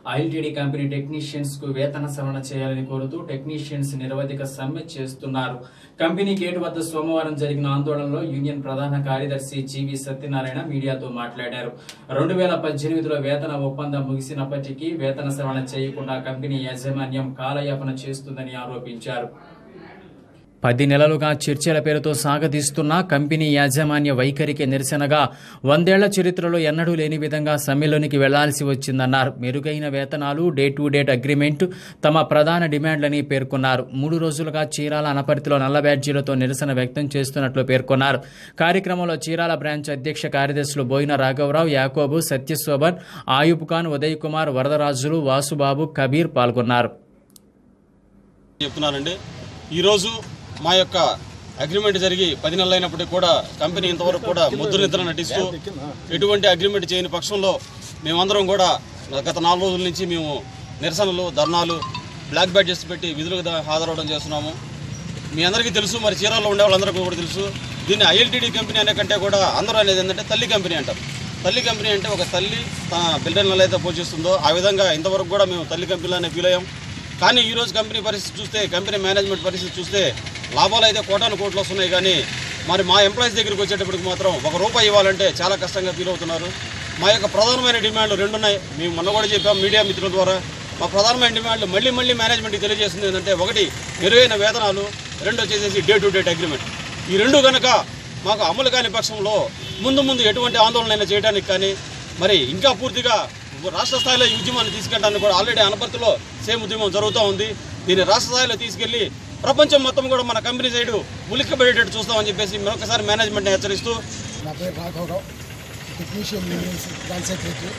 ILTD company technicians కు వేతన సవరణ చేయాలని కోరుతూ టెక్నీషియన్స్ నిరవధిక సమ్మె చేస్తున్నారు కంపెనీ గేటు వద్ద సోమవారం జరిగిన ఆందోళనలో యూనియన్ ప్రధాన కార్యదర్శి జీవి సత్యనారాయణ మీడియాతో మాట్లాడారు రెండు వేల పద్దెనిమిదిలో వేతన ఒప్పందం ముగిసినప్పటికీ వేతన సవరణ చేయకుండా కంపెనీ యాజమాన్యం కాలయాపన చేస్తుందని ఆరోపించారు పది నెలలుగా చర్చల పేరుతో సాగదీస్తున్న కంపెనీ యాజమాన్య వైఖరికి నిరసనగా వందేళ్ల చరిత్రలో ఎన్నడూ లేని విధంగా సమ్మెలోనికి వెళ్లాల్సి వచ్చిందన్నారు మెరుగైన వేతనాలు డే టు డేట్ అగ్రిమెంట్ తమ ప్రధాన డిమాండ్లని పేర్కొన్నారు మూడు రోజులుగా చీరాల అనపర్తిలో నల్ల బ్యాడ్జీలతో నిరసన వ్యక్తం చేస్తున్నట్లు పేర్కొన్నారు కార్యక్రమంలో చీరాల బ్రాంచ్ అధ్యక్ష కార్యదర్శులు బోయిన రాఘవరావు యాకోబు సత్యశోభన్ ఆయుబ్ ఖాన్ ఉదయ్ కుమార్ వరదరాజులు వాసుబాబు కబీర్ పాల్గొన్నారు చెప్తున్నానండి ఈరోజు మా యొక్క అగ్రిమెంట్ జరిగి పది నెలలు అయినప్పటికీ కూడా కంపెనీ ఇంతవరకు కూడా ముద్ర నిద్ర నటిస్తూ ఎటువంటి అగ్రిమెంట్ చేయని పక్షంలో మేమందరం కూడా గత నాలుగు రోజుల నుంచి మేము నిరసనలు ధర్నాలు బ్లాక్ బ్యాడ్జెస్ పెట్టి విధులకు దా- హాజరవడం చేస్తున్నాము మీ అందరికీ తెలుసు మరి చీరాల్లో ఉండే వాళ్ళందరికీ కూడా తెలుసు దీన్ని ఐఎల్టీడీ కంపెనీ అనే కంటే కూడా అందరూ అనేది ఏంటంటే తల్లి కంపెనీ అంటారు తల్లి కంపెనీ అంటే ఒక తల్లి తన బిల్డర్లను ఎలా అయితే పోషిస్తుందో ఆ విధంగా ఇంతవరకు కూడా మేము తల్లి కంపెనీలోనే ఫీల్ అయ్యాం కానీ ఈ రోజు కంపెనీ పరిస్థితి చూస్తే కంపెనీ మేనేజ్మెంట్ పరిస్థితి చూస్తే లాభాలు అయితే కోటాను కోట్లు వస్తున్నాయి కానీ మరి మా ఎంప్లాయీస్ దగ్గరికి వచ్చేటప్పటికి మాత్రం ఒక రూపాయి ఇవ్వాలంటే చాలా కష్టంగా ఫీల్ అవుతున్నారు మా యొక్క ప్రధానమైన డిమాండ్లు రెండు ఉన్నాయి మేము మొన్న కూడా చెప్పాం మీడియా మిత్రుల ద్వారా మా ప్రధానమైన డిమాండ్లు మళ్ళీ మళ్ళీ మేనేజ్మెంట్కి తెలియజేస్తుంది ఏంటంటే ఒకటి మెరుగైన వేతనాలు రెండు వచ్చేసేసి డే టు డేట్ అగ్రిమెంట్ ఈ రెండు కనుక మాకు అమలు కాని పక్షంలో ముందు ముందు ఎటువంటి ఆందోళన చేయడానికి కానీ మరి ఇంకా పూర్తిగా రాష్ట్ర స్థాయిలో ఈ ఉద్యమాన్ని తీసుకెళ్ళడానికి కూడా ఆల్రెడీ అనపర్తిలో సేమ్ ఉద్యమం జరుగుతూ ఉంది దీన్ని రాష్ట్ర స్థాయిలో తీసుకెళ్లి ప్రపంచం మొత్తం కూడా మన కంపెనీ సైడు ఉలిక్కబడేటట్టు చూస్తామని చెప్పేసి మరొకసారి మేనేజ్మెంట్ని హెచ్చరిస్తూ నా పేరు రాఘవరావు టెక్నీషియన్ యూనియన్ బ్రాంచ్ సెక్రటరీ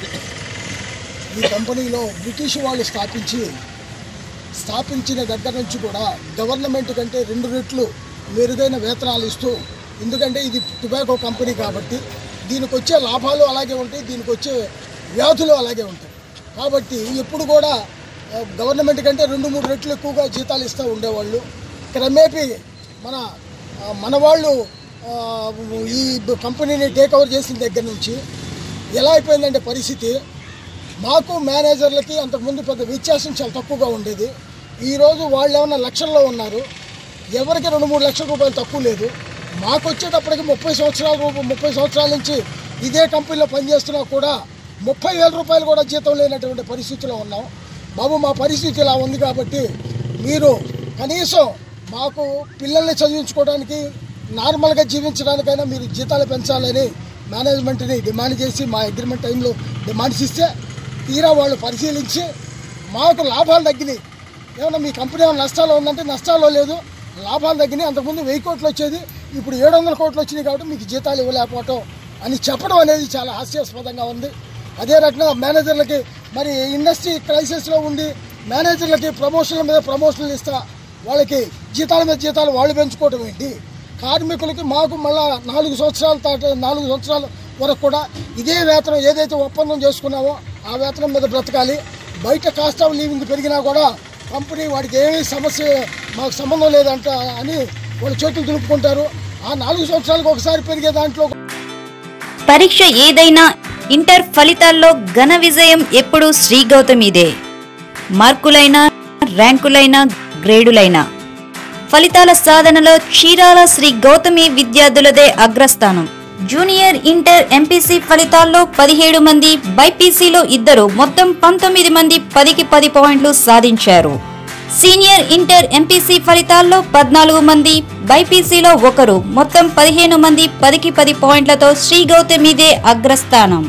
ఈ కంపెనీలో బ్రిటిష్ వాళ్ళు స్థాపించి స్థాపించిన దగ్గర నుంచి కూడా గవర్నమెంట్ కంటే రెండు రెట్లు మెరుగైన వేతనాలు ఇస్తూ ఎందుకంటే ఇది టొబాకో కంపెనీ కాబట్టి దీనికి వచ్చే లాభాలు అలాగే ఉంటాయి దీనికి వచ్చే వ్యాధులు అలాగే ఉంటాయి కాబట్టి ఎప్పుడు కూడా ఆ, గవర్నమెంట్ కంటే రెండు మూడు రెట్లు ఎక్కువగా జీతాలు ఇస్తూ ఉండేవాళ్ళు క్రమేపీ మన ఆ, మన వాళ్ళు ఆ, ఈ కంపెనీని టేక్ ఓవర్ చేసిన దగ్గర నుంచి ఎలా అయిపోయిందంటే పరిస్థితి మాకు మేనేజర్లకి అంతకుముందు పెద్ద వ్యత్యాసం చాలా తక్కువగా ఉండేది ఈరోజు వాళ్ళు ఏమన్నా లక్షల్లో ఉన్నారు ఎవరికి రెండు మూడు లక్షల రూపాయలు తక్కువ లేదు మాకు వచ్చేటప్పటికి ముప్పై సంవత్సరాల రూప ముప్పై సంవత్సరాల నుంచి ఇదే కంపెనీలో పనిచేస్తున్నా కూడా ముప్పై వేల రూపాయలు కూడా జీతం లేనటువంటి పరిస్థితిలో ఉన్నాం బాబు మా పరిస్థితి ఇలా ఉంది కాబట్టి మీరు కనీసం మాకు పిల్లల్ని చదివించుకోవడానికి నార్మల్గా జీవించడానికైనా మీరు జీతాలు పెంచాలని మేనేజ్మెంట్ని డిమాండ్ చేసి మా అగ్రిమెంట్ టైంలో డిమాండ్స్ ఇస్తే తీరా వాళ్ళు పరిశీలించి మాకు లాభాలు తగ్గినాయి ఏమన్నా మీ కంపెనీ ఏమైనా నష్టాలు ఉందంటే నష్టాల్లో లేదు లాభాలు తగ్గినాయి అంతకుముందు వెయ్యి కోట్లు వచ్చేది ఇప్పుడు ఏడు వందల కోట్లు వచ్చినాయి కాబట్టి మీకు జీతాలు ఇవ్వలేకపోవటం అని చెప్పడం అనేది చాలా హాస్యాస్పదంగా ఉంది అదే రకంగా మేనేజర్లకి మరి ఇండస్ట్రీ క్రైసిస్లో ఉండి మేనేజర్లకి ప్రమోషన్ల మీద ప్రమోషన్లు ఇస్తా వాళ్ళకి జీతాల మీద జీతాలు వాళ్ళు పెంచుకోవటం ఏంటి కార్మికులకి మాకు మళ్ళా నాలుగు సంవత్సరాల తాట నాలుగు సంవత్సరాల వరకు కూడా ఇదే వేతనం ఏదైతే ఒప్పందం చేసుకున్నామో ఆ వేతనం మీద బ్రతకాలి బయట కాస్ట్ ఆఫ్ లివింగ్ పెరిగినా కూడా కంపెనీ వాడికి ఏమీ సమస్య మాకు సంబంధం లేదంట అని వాళ్ళు చేతులు దులుపుకుంటారు ఆ నాలుగు సంవత్సరాలకు ఒకసారి పెరిగే దాంట్లో పరీక్ష ఏదైనా ఇంటర్ ఫలితాల్లో ఘన విజయం ఎప్పుడూ శ్రీ గౌతమిదే మార్కులైనా ర్యాంకులైనా గ్రేడులైనా ఫలితాల సాధనలో చీరాల శ్రీ గౌతమి విద్యార్థులదే అగ్రస్థానం జూనియర్ ఇంటర్ ఎంపీసీ ఫలితాల్లో పదిహేడు మంది బైపీసీలో ఇద్దరు మొత్తం పంతొమ్మిది మంది పదికి పది పాయింట్లు సాధించారు సీనియర్ ఇంటర్ ఎంపీసీ ఫలితాల్లో పద్నాలుగు మంది బైపీసీలో ఒకరు మొత్తం పదిహేను మంది పదికి పది పాయింట్లతో శ్రీ గౌతమిదే అగ్రస్థానం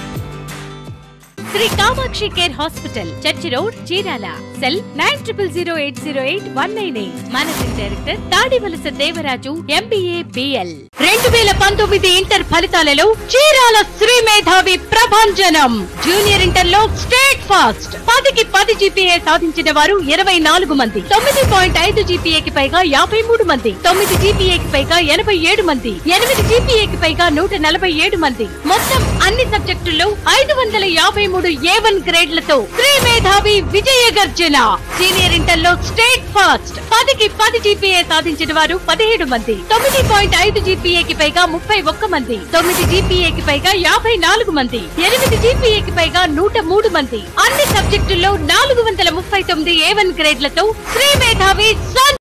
Sri Kamakshi care hospital church road Chirala cell nine triple zero eight zero eight one nine eight managing director Tadivalasa Devaraju MBA BL రెండు వేల పంతొమ్మిది ఇంటర్ ఫలితాలలో చీరాల శ్రీ మేధావి ప్రభంజనం జూనియర్ ఇంటర్ లో స్టేట్ ఫాస్ట్ పదికి పది జీపీఏ సాధించిన వారు ఇరవై నాలుగు మంది తొమ్మిది పాయింట్ ఐదు జీపీఏకి పైగా యాభై మూడు మంది తొమ్మిది జీపీఏకి పైగా ఎనభై ఏడు మంది ఎనిమిది జీపీఏకి పైగా నూట నలభై ఏడు మంది మొత్తం అన్ని సబ్జెక్టుల్లో ఐదు వందల యాభై మూడు ఏ వన్ గ్రేడ్లతో శ్రీ మేధావి విజయ గర్జన సీనియర్ ఇంటర్ లో స్టేట్ ఫాస్ట్ పదికి పది జీపీఏ సాధించిన వారు పదిహేడు మంది తొమ్మిది పాయింట్ ఐదు జీపీ జీపీఏకి పైగా ముప్పై ఒక్క మంది తొమ్మిది జీపీఏకి పైగా యాభై నాలుగు మంది ఎనిమిది జీపీఏకి పైగా నూట మూడు మంది అన్ని సబ్జెక్టుల్లో నాలుగు వందల ముప్పై తొమ్మిది ఏ వన్ గ్రేడ్లతో శ్రీ మేధావి సన్